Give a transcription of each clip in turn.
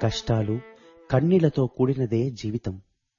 కష్టాలు కన్నీళ్లతో కూడినదే జీవితం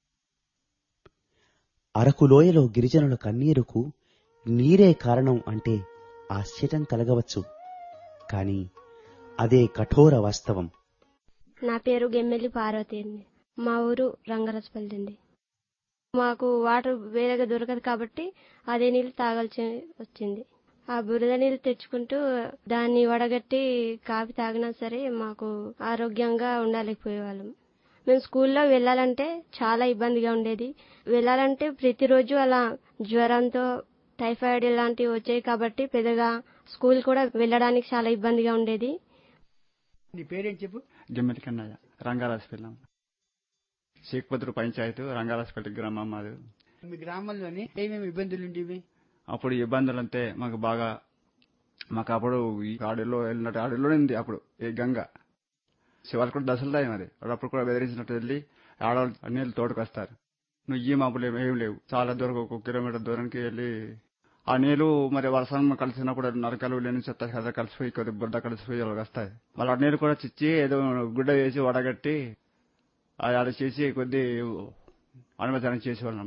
అరకులోయలో గిరిజనుల కన్నీరుకు నీరే కారణం అంటే ఆశ్చర్యం కలగవచ్చు కాని అదే కఠోర వాస్తవం నా పేరు గెమ్మెల్లి పార్వతి అండి మా ఊరు రంగరాజపల్లి అండి మాకు వాటర్ వేరేగా దొరకదు కాబట్టి అదే నీళ్ళు తాగాల్సి వచ్చింది ఆ బురద నీళ్ళు తెచ్చుకుంటూ దాన్ని వడగట్టి కాఫీ తాగినా సరే మాకు ఆరోగ్యంగా ఉండలేకపోయేవాళ్ళం మేము స్కూల్లో వెళ్ళాలంటే చాలా ఇబ్బందిగా ఉండేది వెళ్ళాలంటే ప్రతిరోజు అలా జ్వరంతో టైఫాయిడ్ ఇలాంటివి వచ్చాయి కాబట్టి పెద్దగా స్కూల్ కూడా వెళ్ళడానికి చాలా ఇబ్బందిగా ఉండేది నీ పేరేం చెప్పు గిమ్మెటి కన్నయ్య రంగారాజపల్లి శేఖపత్రు పంచాయతీ రంగారాజపల్లి గ్రామం మాది మీ గ్రామంలోని ఏమేమి ఇబ్బందులు ఉండేవి అప్పుడు ఇబ్బందులు అంతే మాకు బాగా మాకు అప్పుడు ఈ అడవిలో వెళ్ళినట్టు అడవిలోనే ఉంది అప్పుడు ఈ గంగ శివాలు కూడా దశలు దాయి మరి వాడు అప్పుడు కూడా బెదిరించినట్టు వెళ్ళి ఆడవాళ్ళు నీళ్ళు తోడుకు వస్తారు నువ్వు ఈ మాపులు ఏం- ఏం లేవు చాలా దూరం ఒక కిలోమీటర్ దూరానికి వెళ్ళి ఆ నీళ్లు మరి వర్షం కలిసినప్పుడు నరకలు లేని చెత్త చెత్త కలిసిపోయి కొద్ది బుడ్డ కలిసిపోయి వాళ్ళకి వస్తాయి మళ్ళీ ఆ నీళ్ళు కూడా చిచ్చి ఏదో గుడ్డ వేసి వడగట్టి అది ఆడ చేసి కొద్ది అనుమతి చేసేవాళ్ళం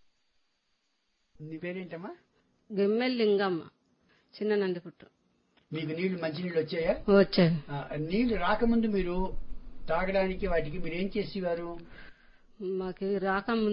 నీ పేరేంటమ్మా గిమ్మెల్ లింగమ్మ చిన్న నందిపుట్టు మీకు నీళ్లు మంచినీళ్ళు వచ్చాయా వచ్చాయి ఆ, నీళ్లు రాకముందు మీరు తాగడానికి వాటికి మీరు ఏం చేసేవారు మాకు రాకముందు